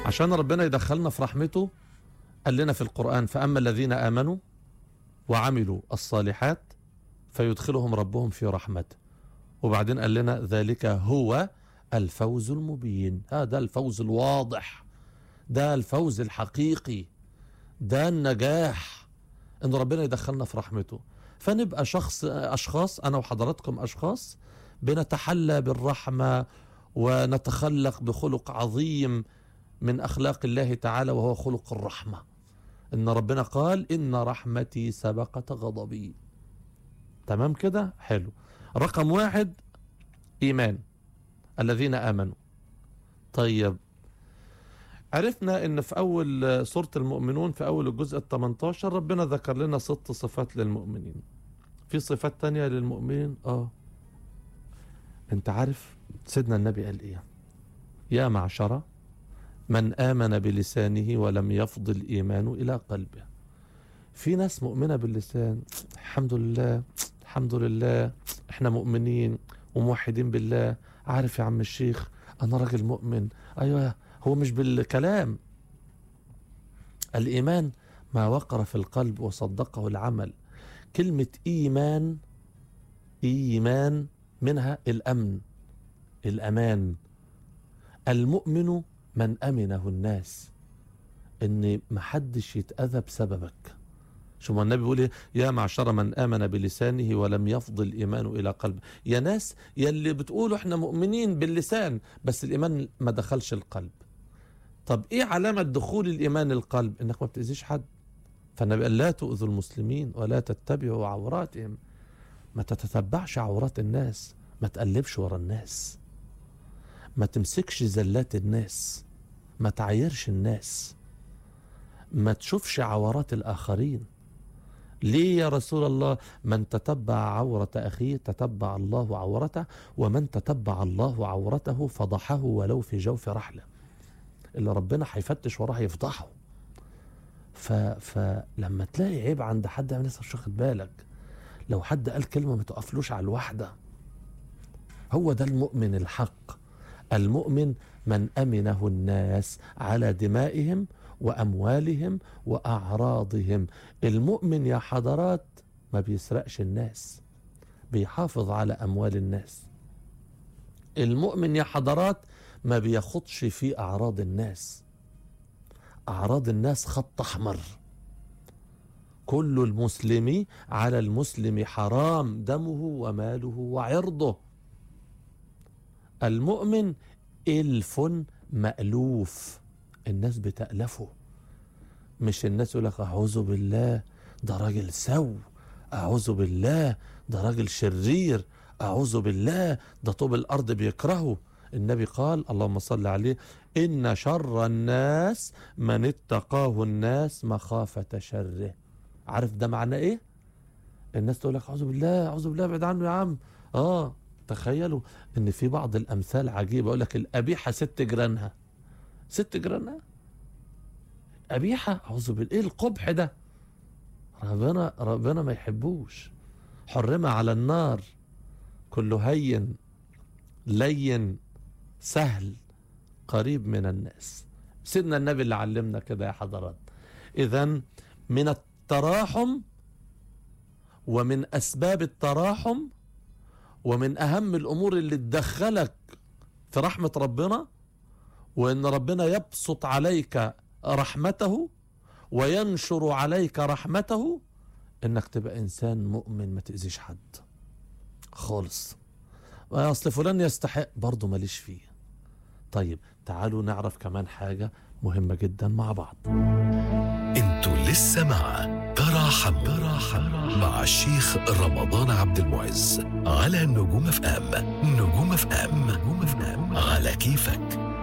عشان ربنا يدخلنا في رحمته قال لنا في القرآن فأما الذين آمنوا وعملوا الصالحات فيدخلهم ربهم في رحمته وبعدين قال لنا ذلك هو الفوز المبين هذا الفوز الواضح ده الفوز الحقيقي ده النجاح ان ربنا يدخلنا في رحمته فنبقى شخص اشخاص انا وحضراتكم اشخاص بنتحلى بالرحمه ونتخلق بخلق عظيم من اخلاق الله تعالى وهو خلق الرحمه ان ربنا قال ان رحمتي سبقت غضبي تمام كده حلو رقم واحد ايمان الذين امنوا طيب عرفنا ان في اول سورة المؤمنون في اول الجزء ال 18 ربنا ذكر لنا ست صفات للمؤمنين في صفات تانية للمؤمنين اه انت عارف سيدنا النبي قال ايه يا معشر من آمن بلسانه ولم يفض الإيمان إلى قلبه في ناس مؤمنة باللسان الحمد لله الحمد لله احنا مؤمنين وموحدين بالله عارف يا عم الشيخ انا راجل مؤمن ايوه هو مش بالكلام الايمان ما وقر في القلب وصدقه العمل كلمة ايمان ايمان منها الامن الامان المؤمن من امنه الناس ان محدش يتاذى بسببك شو ما النبي بيقول ايه يا معشر من امن بلسانه ولم يفض الايمان الى قلبه يا ناس يا اللي بتقولوا احنا مؤمنين باللسان بس الايمان ما دخلش القلب طب ايه علامه دخول الايمان القلب انك ما بتاذيش حد فالنبي قال لا تؤذوا المسلمين ولا تتبعوا عوراتهم ما تتتبعش عورات الناس ما تقلبش ورا الناس ما تمسكش زلات الناس ما تعايرش الناس ما تشوفش عورات الآخرين ليه يا رسول الله من تتبع عورة أخيه تتبع الله عورته ومن تتبع الله عورته فضحه ولو في جوف رحلة اللي ربنا هيفتش وراه يفضحه ف... فلما تلاقي عيب عند حد يعني لسه مش واخد بالك لو حد قال كلمة ما تقفلوش على الواحدة هو ده المؤمن الحق المؤمن من أمنه الناس على دمائهم وأموالهم وأعراضهم المؤمن يا حضرات ما بيسرقش الناس بيحافظ على أموال الناس المؤمن يا حضرات ما بياخدش في أعراض الناس أعراض الناس خط أحمر كل المسلم على المسلم حرام دمه وماله وعرضه المؤمن إلف مألوف الناس بتألفه مش الناس يقول لك أعوذ بالله ده راجل سو أعوذ بالله ده راجل شرير أعوذ بالله ده طوب الأرض بيكرهه النبي قال اللهم صل عليه إن شر الناس من اتقاه الناس مخافة شره عارف ده معناه إيه؟ الناس تقول لك أعوذ بالله أعوذ بالله ابعد عنه يا عم آه تخيلوا إن في بعض الأمثال عجيبة يقول لك القبيحة ست جيرانها ست جيرانها قبيحة أعوذ بالله إيه القبح ده؟ ربنا ربنا ما يحبوش حرم على النار كله هين لين سهل قريب من الناس سيدنا النبي اللي علمنا كده يا حضرات اذا من التراحم ومن اسباب التراحم ومن اهم الامور اللي تدخلك في رحمه ربنا وان ربنا يبسط عليك رحمته وينشر عليك رحمته انك تبقى انسان مؤمن ما تاذيش حد خالص اصل فلان يستحق برضه ماليش فيه طيب تعالوا نعرف كمان حاجة مهمة جدا مع بعض انتوا لسه مع تراحم تراحم مع الشيخ رمضان عبد المعز على نجوم اف ام نجوم اف ام نجوم اف ام على كيفك